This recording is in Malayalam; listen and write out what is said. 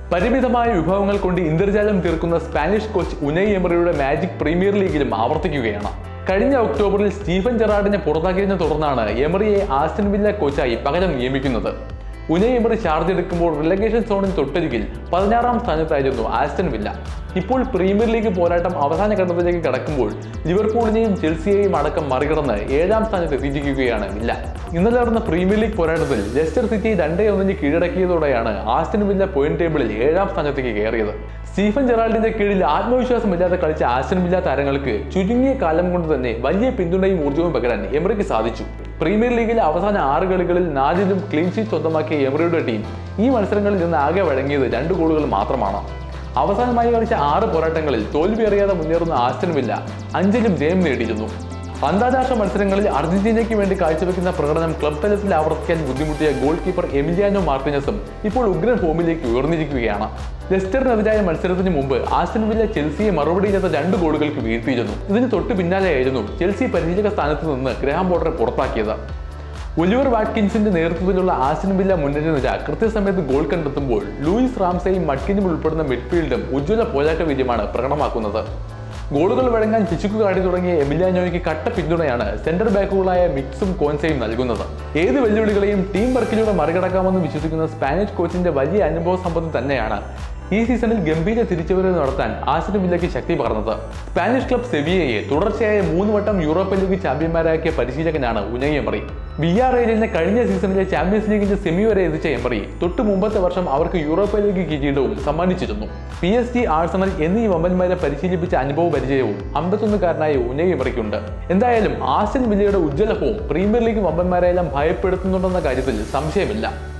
പരിമിതമായ വിഭവങ്ങൾ കൊണ്ട് ഇന്ദ്രജാലം തീർക്കുന്ന സ്പാനിഷ് കോച്ച് ഉനൈ എമറിയുടെ മാജിക് പ്രീമിയർ ലീഗിലും ആവർത്തിക്കുകയാണ് കഴിഞ്ഞ ഒക്ടോബറിൽ സ്റ്റീഫൻ ജെറാർഡിനെ പുറത്താക്കിയതിനെ തുടർന്നാണ് എമറിയെ ആസ്റ്റൻ വില്ല കോച്ചായി പകരം നിയമിക്കുന്നത് ഉനൈ എമറി ചാർജ് എടുക്കുമ്പോൾ റിലഗേഷൻ സോണിൽ തൊട്ടരികിൽ പതിനാറാം സ്ഥാനത്തായിരുന്നു ആസ്റ്റൻ വില്ല ഇപ്പോൾ പ്രീമിയർ ലീഗ് പോരാട്ടം അവസാന ഘട്ടത്തിലേക്ക് കടക്കുമ്പോൾ ലിവർപൂളിനെയും ചെൽസിയെയും അടക്കം മറികടന്ന് ഏഴാം സ്ഥാനത്ത് എത്തിച്ചിരിക്കുകയാണ് വില്ല ഇന്നലെ നടന്ന പ്രീമിയർ ലീഗ് പോരാട്ടത്തിൽ ലെസ്റ്റർ സിറ്റി രണ്ടേ ഒന്നിന് കീഴടക്കിയതോടെയാണ് ആസ്റ്റൻ വില്ല പോയിന്റ് ടേബിളിൽ ഏഴാം സ്ഥാനത്തേക്ക് കയറിയത് സ്റ്റീഫൻ ജെറാൾഡിന്റെ കീഴിൽ ആത്മവിശ്വാസമില്ലാതെ കളിച്ച ആസ്റ്റൻ വില്ല താരങ്ങൾക്ക് ചുരുങ്ങിയ കാലം കൊണ്ട് തന്നെ വലിയ പിന്തുണയും ഊർജ്ജവും പകരാൻ എമറിക്ക് സാധിച്ചു പ്രീമിയർ ലീഗിലെ അവസാന ആറ് കളികളിൽ നാലിലും ക്ലീൻ ഷീറ്റ് സ്വന്തമാക്കിയ എമറിയുടെ ടീം ഈ മത്സരങ്ങളിൽ നിന്ന് ആകെ വഴങ്ങിയത് രണ്ട് ഗോളുകൾ മാത്രമാണ് അവസാനമായി കളിച്ച ആറ് പോരാട്ടങ്ങളിൽ തോൽവി അറിയാതെ മുന്നേറുന്ന ആസ്റ്റൻ വില്ല അഞ്ചിലും ജയം നേടിയിരുന്നു അന്താരാഷ്ട്ര മത്സരങ്ങളിൽ അർജന്റീനയ്ക്ക് വേണ്ടി കാഴ്ചവെക്കുന്ന പ്രകടനം ക്ലബ് തലത്തിൽ ആവർത്തിക്കാൻ ബുദ്ധിമുട്ടിയ ഗോൾ കീപ്പർ എമിലിയാനോ മാർട്ടിനസും ഇപ്പോൾ ഉഗ്രൻ ഫോമിലേക്ക് ഉയർന്നിരിക്കുകയാണ് ലെസ്റ്ററിനെതിരായ മത്സരത്തിന് മുമ്പ് ആസ്റ്റൻ വില്ല ചെൽസിയെ മറുപടിയില്ലാത്ത രണ്ട് ഗോളുകൾക്ക് വീഴ്ത്തിയിരുന്നു ഇതിന് തൊട്ട് പിന്നാലെയായിരുന്നു ചെൽസി പരിശീലക സ്ഥാനത്ത് നിന്ന് ഗ്രഹാം ബോർഡറെ പുറത്താക്കിയത് ഒലിവർ വാറ്റ്കിൻസിന്റെ നേതൃത്വത്തിലുള്ള ആസ്റ്റൻ വില്ല മുന്നേറ്റ നിര കൃത്യസമയത്ത് ഗോൾ കണ്ടെത്തുമ്പോൾ ലൂയിസ് റാംസയും മട്കിനും ഉൾപ്പെടുന്ന മിഡ്ഫീൽഡും ഉജ്ജ്വല പോരാട്ട വീര്യമാണ് പ്രകടമാക്കുന്നത് ഗോളുകൾ വഴങ്ങാൻ പിശുക്ക് കാട്ടി തുടങ്ങിയ എമിലിയാനോയ്ക്ക് കട്ട പിന്തുണയാണ് സെന്റർ ബാക്കുകളായ മിക്സും കോൻസയും നൽകുന്നത് ഏത് വെല്ലുവിളികളെയും ടീം വർക്കിലൂടെ മറികടക്കാമെന്ന് വിശ്വസിക്കുന്ന സ്പാനിഷ് കോച്ചിന്റെ വലിയ അനുഭവ സമ്പത്ത് തന്നെയാണ് ഈ സീസണിൽ ഗംഭീര തിരിച്ചുവരവ് നടത്താൻ ആസിന് വില്ലയ്ക്ക് ശക്തി പകർന്നത് സ്പാനിഷ് ക്ലബ് സെവിയയെ തുടർച്ചയായ മൂന്ന് വട്ടം യൂറോപ്യൻ ലീഗ് ചാമ്പ്യന്മാരാക്കിയ പരിശീലകനാണ് ഉനൈ എമറി വി ആർ എല്ലിനെ കഴിഞ്ഞ സീസണിലെ ചാമ്പ്യൻസ് ലീഗിന്റെ സെമി വരെ എത്തിച്ച എമറി തൊട്ട് മുമ്പത്തെ വർഷം അവർക്ക് യൂറോപ്യൻ ലീഗ് കിരീടവും സമ്മാനിച്ചിരുന്നു പി എസ് ജി ആഴ്സണൽ എന്നീ വമ്പന്മാരെ പരിശീലിപ്പിച്ച അനുഭവ പരിചയവും അമ്പത്തൊന്നുകാരനായ ഉനൈ എമറിക്കുണ്ട് എന്തായാലും ആസ്റ്റൻ വില്ലയുടെ ഉജ്ജ്വല ഫോം പ്രീമിയർ ലീഗ് വമ്പന്മാരെല്ലാം ഭയപ്പെടുത്തുന്നുണ്ടെന്ന കാര്യത്തിൽ സംശയമില്ല